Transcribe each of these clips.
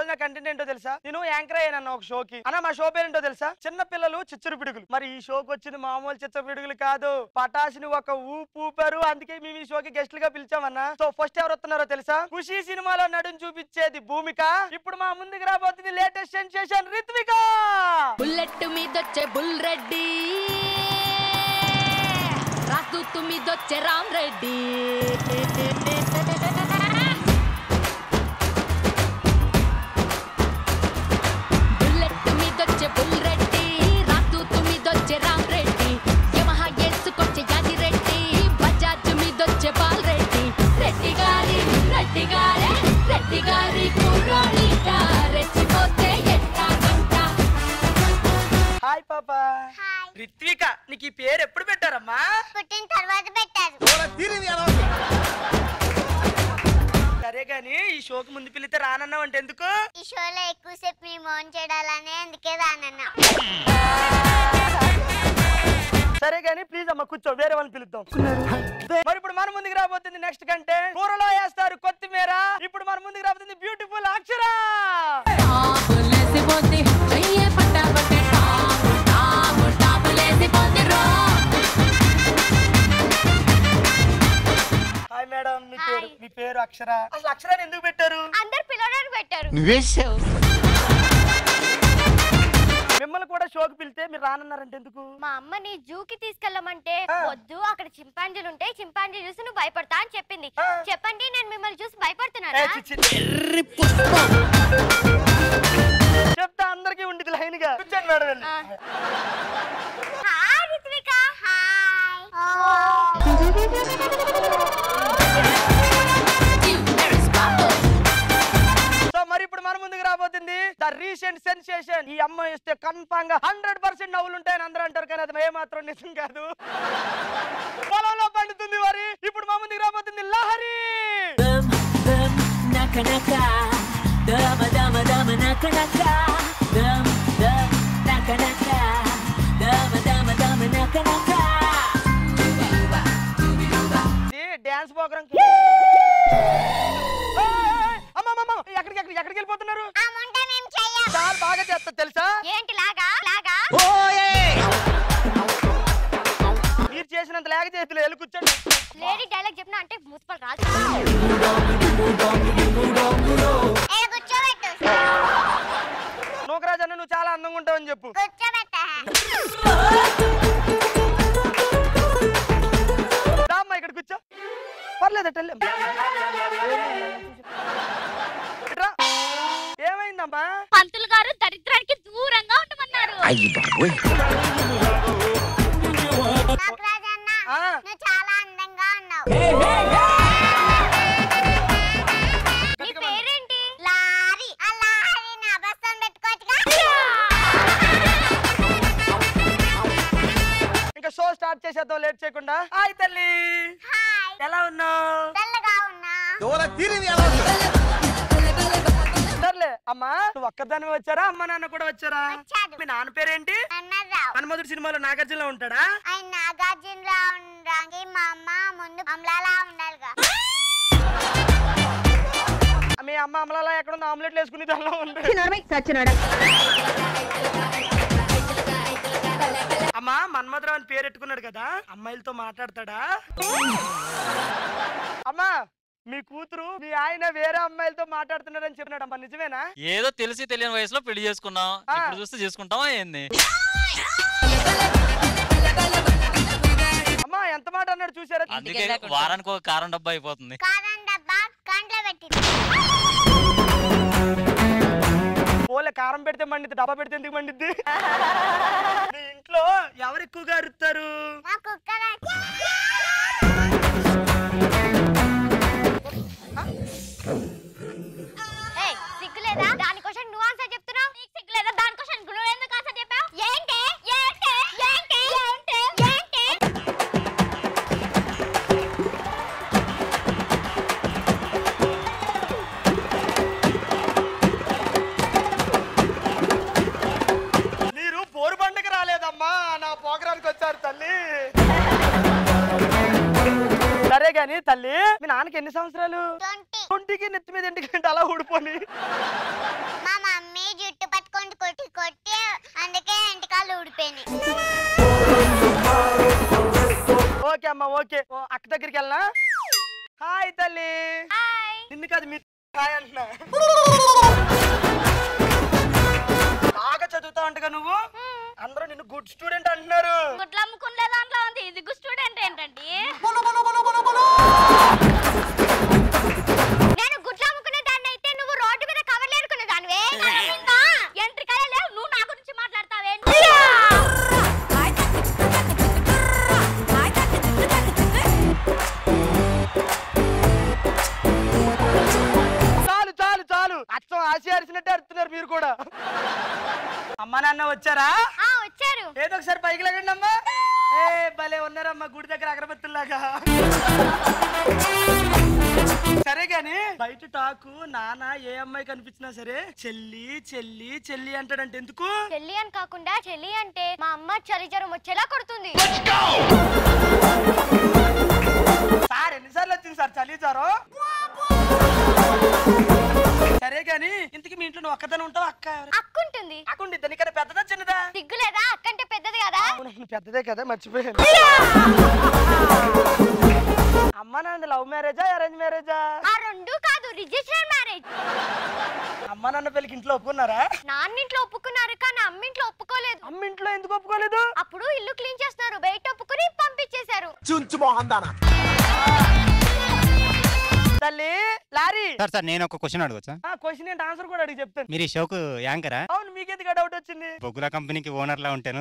నా కంటెంట్ ఏంటో తెలుసా నేను యాంకర్ అయ్యానన్న ఒక షోకి అన్న మా షో పేరేంటో తెలుసా చిన్న పిల్లలు చిచ్చరు పిడుగులు మరి ఈ షోకి వచ్చింది మామూలు చిచ్చరు పిడుగులు కాదు పటాసుని ఒక ఊపు ఊపారు అందుకే మేము ఈ షోకి గెస్ట్ గా పిలిచామన్నా సో ఫస్ట్ ఎవరు వస్తున్నారో తెలుసా ఖుషి సినిమాలో నడుం చూపించేది భూమిక ఇప్పుడు మా ముందుకు రాబోతుంది లేటెస్ట్ సెన్సేషన్ రిత్విక బుల్లెట్ మీదొచ్చే బుల్ రెడ్డి రాజదూతు మీదొచ్చే రామ్ రెడ్డి బుల్లెట్ మీదొచ్చే బుల్ రెడ్డి రాజదూతు మీదొచ్చే రామ్ రెడ్డి యమహా ఎత్తుకొచ్చే యాది రెడ్డి బజాజ్ మీదొచ్చే బాల్ రెడ్డి రెడ్డి గారి రెడ్డి గారే రెడ్డి గారి కుర్రోడిట రెచ్చిపోతే ఎట్టాగంట హాయ్ పాపా హాయ్ రిత్విక నీకు ఈ పేరు ఎప్పుడు పెట్టారమ్మా పుట్టిన తర్వాత పెట్టారు సరే గాని ఈ షోకి ముందు పిలితే రానన్నావు అంటే ఎందుకు ఈ షోలో ఎక్కువసేపు మీ మోన్ చేయడాలని అందుకే రానన్నా సరే గాని ప్లీజ్ అమ్మ కూర్చో వేరే వాళ్ళని పిలుద్దాం మరి ఇప్పుడు మన ముందుకు రాబోతుంది నెక్స్ట్ కంటే కూరలో వేస్తారు కొత్తిమీర ఇప్పుడు మన ముందుకు రాబోతుంది బ్యూటిఫుల్ అక్షరా టాపులేసిపోద్ది, చెయ్యే పట్టాబట్టే టాపు, టాపు, టాపులేసిపోద్ది రో. హాయ్ మేడం మీ పేరు Hi. మీ పేరు అక్షర అసలు అక్షరాన్ని ఎందుకు పెట్టారు అందరు పిల్లడానికి పెట్టారు మిమ్మల్ని కూడా షోకి పిలితే మీరు రానన్నారంటే ఎందుకు మా అమ్మని జూకి తీసుకెళ్ళమంటే ఆ. వద్దు అక్కడ చింపాంజీలు ఉంటాయి చింపాంజీ చూసి నువ్వు భయపడతా అని చెప్పింది ఆ. చెప్పండి నేను మిమ్మల్ని చూసి ఏ, భయపడుతున్నానా చి, చి. చెప్తా అందరికీ ఉండిది లైన్ గా కూర్చోండి మేడం వెళ్ళి. ఆ. హాయ్ రిత్విక హాయ్ సో మరి ఇప్పుడు మన ముందుకు రాబోతుంది ద రీసెంట్ సెన్సేషన్ ఈ అమ్మాయి ఇస్తే కన్ఫామ్ గా హండ్రెడ్ పర్సెంట్ నవ్వులు ఉంటాయని అందరూ అంటారు కానీ అది ఏ మాత్రం నిజం కాదు పొలంలో పండుతుంది మరి ఇప్పుడు మా ముందుకు రాబోతుంది Lahari Dum dum naka naka dama dama dama naka naka dum dum naka naka dama dama dama naka naka ఇది డాన్స్ ప్రోగ్రామ్ ఎక్కడికి ఎక్కడికి ఎక్కడికి వెళ్ళిపోతున్నారు ఆ ముంట మేము చెయ్యం చాలా బాగా చేస్తా తెలుసా ఏంటి లాగా లాగా మీరు చేసినంత లేక చేతులు వెళ్ళి కూర్చోండి లేడీ డైలాగ్ చెప్పిన అంటే మున్సిపల్ రాజు ఏ కూర్చోబెట్టు నూకరాజు అన్న నువ్వు చాలా అందంగా ఉంటావని చెప్పు కూర్చోబెట్ట రామ్మా ఇక్కడ కూర్చో పర్లేదు అటు వెళ్ళాం ఇట్రా. ఏమైందమ్మా పంతులు గారు దరిద్రానికి దూరంగా ఉండమన్నారు నాగరాజన్న ఆ. నువ్వు చాలా అందంగా ఉన్నావు నీ పేరేంటి లారీ ఆ లారీ నా బస్తం పెట్టుకోవచ్చుగా ఇంకా షో స్టార్ట్ చేసేద్దాం లేట్ చేయకుండా హాయ్ తల్లి హాయ్ ఎలా ఉన్నావు తెల్లగా ఉన్నా సర్లే అమ్మా నువ్వు ఒక్కదాని వచ్చారా అమ్మ నాన్న కూడా వచ్చారా వచ్చాడు. మీ నాన్న పేరేంటి అన్నరావు హనుమధుడు సినిమాలో నాగార్జున ఉంటాడా ఆయన నాగార్జునరావు ఉండడానికి మా అమ్మ ముందు అమలాలా ఉండాలిగా మీ అమ్మ అమలలో ఎక్కడ ఉంది ఆమ్లెట్లు వేసుకుని దానిలో ఉంది అమ్మా మన్మధరావు అని పేరు పెట్టుకున్నాడు కదా అమ్మాయిలతో మాట్లాడతాడా అమ్మా మీ కూతురు మీ ఆయన వేరే అమ్మాయిలతో మాట్లాడుతున్నాడని చెప్పినాడు అమ్మా నిజమేనా ఏదో తెలిసి తెలియని వయసులో పెళ్లి చేసుకున్నాం ఆ. ఇప్పుడు చూస్తే చేసుకుంటామా ఏంది అమ్మా ఎంత మాట అన్నాడు చూసారా అందుకే వారానికి ఒక కారం డబ్బా అయిపోతుంది కారం డబ్బా కంట్లో పెట్టింది పోలే కారం పెడితే మండిద్ది డబ్బా పెడితే ఎందుకు మండిద్ది మీ ఇంట్లో ఎవరు ఎక్కువగా అరుస్తారు నా కుక్క ఏయ్, సిగ్గులేదా దాని క్వశ్చన్ నువ్వు ఆన్సర్ చెప్తున్నావు నీకు సిగ్గులేదా దాని క్వశ్చన్ నువ్వు ఎందుకు ఆన్సర్ చెప్పావు ఏంటి ఏంటి ఏంటి ఏంటి ఏంటి మీరు పోరు పండుగ రాలేదమ్మా నా పోకరానికి వచ్చారు తల్లి సరే గాని తల్లి మీ నాన్నకి ఎన్ని సంవత్సరాలు ట్వంటీ ట్వంటీకి నెత్తి మీద ఎందుకంటే అలా ఊడిపోని ఓకే అమ్మా ఓకే ఓ, అక్క దగ్గరికి వెళ్ళనా హాయ్ తల్లి హాయ్ నిన్ను కాదు మీ హాయ్ అంటున్నా బాగా చదువుతా ఉంటగా నువ్వు అందరూ నిన్ను గుడ్ స్టూడెంట్ అంటున్నారు గుడ్లు అమ్ముకునే దాంట్లో ఉంది ఇది గుడ్ స్టూడెంట్ ఏంటండి నేను గుడ్లు అమ్ముకునే దాన్ని అయితే నువ్వు రోడ్డు మీద కవర్లు ఏరుకునే దానివే ఎంట్రీ కలే లేవు నువ్వు నా గురించి మాట్లాడతావేంటి చాలు చాలు చాలు అచ్చం ఆశ అరిచినట్టే అరుతున్నారు మీరు కూడా అమ్మా నాన్న వచ్చారా ఆ వచ్చారు ఏదో ఒకసారి పైకి లేకండి అమ్మా ఏ భలే ఉన్నారమ్మా గుడి దగ్గర అగరబత్తుల్లాగా సరే గాని బయట టాకు నాన్న ఏ అమ్మాయి కనిపించినా సరే చెల్లి చెల్లి చెల్లి అంటాడంటే ఎందుకు చెల్లి అని కాకుండా చెల్లి అంటే మా అమ్మ చలి జ్వరం వచ్చేలా కొడుతుంది సార్ ఎన్నిసార్లు వచ్చింది సార్ చలి జ్వరం సరే గాని ఇంతకి మీ ఇంట్లో నువ్వు ఒక్కదాని ఉంటావు అక్క ఎవరు? అక్కుంటుంది అక్క ఉండిద్దా నీకన్నా పెద్దదా చిన్నదా సిగ్గులేదా అక్కంటే పెద్దది కదా అవును, పెద్దదే కదా మర్చిపోయాను అమ్మ నాన్న లవ్ మ్యారేజా అరేంజ్ మ్యారేజా ఆ రెండు కాదు రిజిస్టర్ మ్యారేజ్ అమ్మ నాన్న పెళ్ళికి ఇంట్లో ఒప్పుకున్నారా నాన్నింట్లో ఒప్పుకున్నారు కానీ అమ్మింట్లో ఒప్పుకోలేదు అమ్మ ఇంట్లో ఎందుకు ఒప్పుకోలేదు అప్పుడు ఇల్లు క్లీన్ చేస్తున్నారు బయట ఒప్పుకుని పంపించేశారు తల్లి లారీ సార్ సార్ నేను ఒక క్వశ్చన్ అడగచ్చా ఆ క్వశ్చన్ ఏంటి ఆన్సర్ కూడా అడిగి చెప్తాను మీరు ఈ షోకు యాంకరా అవును మీకెందుకు డౌట్ వచ్చింది బొగ్గుల కంపెనీకి ఓనర్ లా ఉంటాను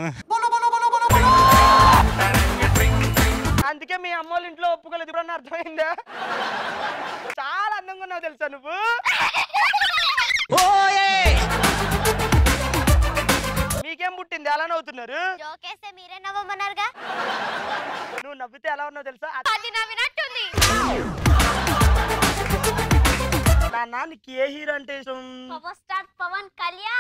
అందుకే మీ అమ్మ వాళ్ళ ఇంట్లో ఒప్పుకోలేదు ఇప్పుడు అర్థమైందా చాలా అందంగా ఉన్నావు తెలుసా నువ్వు మీకేం పుట్టింది ఎలా నవ్వుతున్నారు జోకేస్తే మీరే నవ్వమన్నారుగా నువ్వు నవ్వితే ఎలా ఉన్నావు తెలుసా అది నవ్వినట్టుంది నాన్న నీకు ఏ హీరో అంటే ఇష్టం పవర్ స్టార్ పవన్ కళ్యాణ్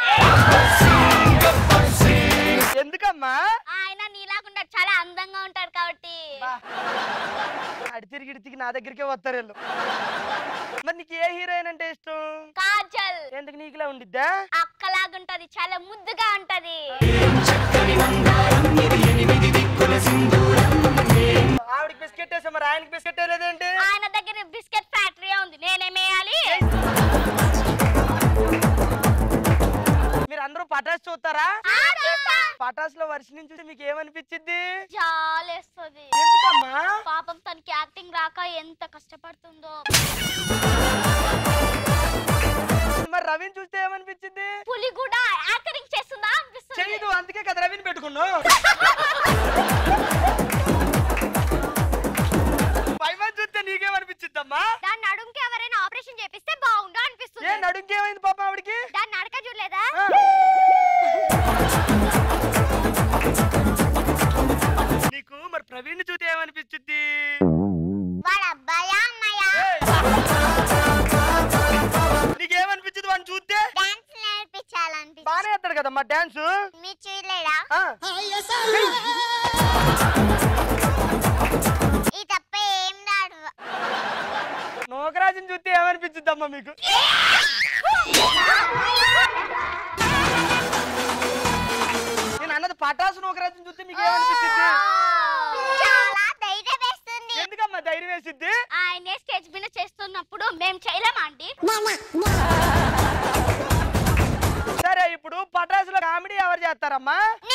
ఎందుకమ్మా ఆయన నీలాగుండా చాలా అందంగా ఉంటాడు కాబట్టి బా. అడి తిరిగి ఇడి తిరిగి నా దగ్గరికే వస్తారు వీళ్ళు మరి నీకు ఏ హీరోయిన్ అంటే ఇష్టం కాజల్ ఎందుకు నీకులా ఉండిద్దా అక్కలాగుంటది చాలా ముద్దుగా ఉంటది ఆవిడకి బిస్కెట్ వేసా మరి ఆయనకి బిస్కెట్ వేయలేదేంటి ఆయన దగ్గర బిస్కెట్ ఫ్యాక్టరీ ఉంది నేనేమేయాలి మీరు అందరూ పటాస్ చూస్తారా ఆ, చూస్తా. పటాస్ లో వర్షం నుంచి చూసి మీకు ఏమనిపించింది జాలేస్తది ఎందుకమ్మా పాపం తనకి యాక్టింగ్ రాక ఎంత కష్టపడుతుందో మరి రవిని చూస్తే ఏమనిపించింది పులి కూడా యాంకరింగ్ చేస్తుందా అనిపిస్తుంది చేయదు అందుకే కదా రవిని పెట్టుకున్నావు పైమని చూస్తే నీకేమనిపించిందమ్మా దాని నడుంకి ఎవరైనా ఆపరేషన్ చేపిస్తే బాగుండు ఏ అనిపిస్తుంది నడుంకేమైంది పాప ఆవిడకి దాని నడక చూడలేదా ఆ. నీకు మరి ప్రవీణ్ చూస్తే ఏమనిపించింది వాళ్ళ అబ్బాయా అమ్మాయా నీకేమనిపించింది వాడిని చూస్తే డాన్స్ నేర్పించాలనిపిస్తుంది బానే వేస్తాడు కదమ్మా డాన్స్ మీరు చూడలేదా ఈ తప్ప ఏం రాడు నోకరాజుని చూస్తే ఏమనిపించిందమ్మా మీకు నేను అన్నది పటాసు నోకరాజుని చూస్తే మీకు ఏమనిపించింది చాలా ధైర్యం వేస్తుంది ఎందుకమ్మా ధైర్యం వేసిద్ది ఆయనే స్టేజ్ మీద చేస్తున్నప్పుడు మేము చేయలేమా అండి సరే ఇప్పుడు పటాసులో కామెడీ ఎవరు చేస్తారమ్మా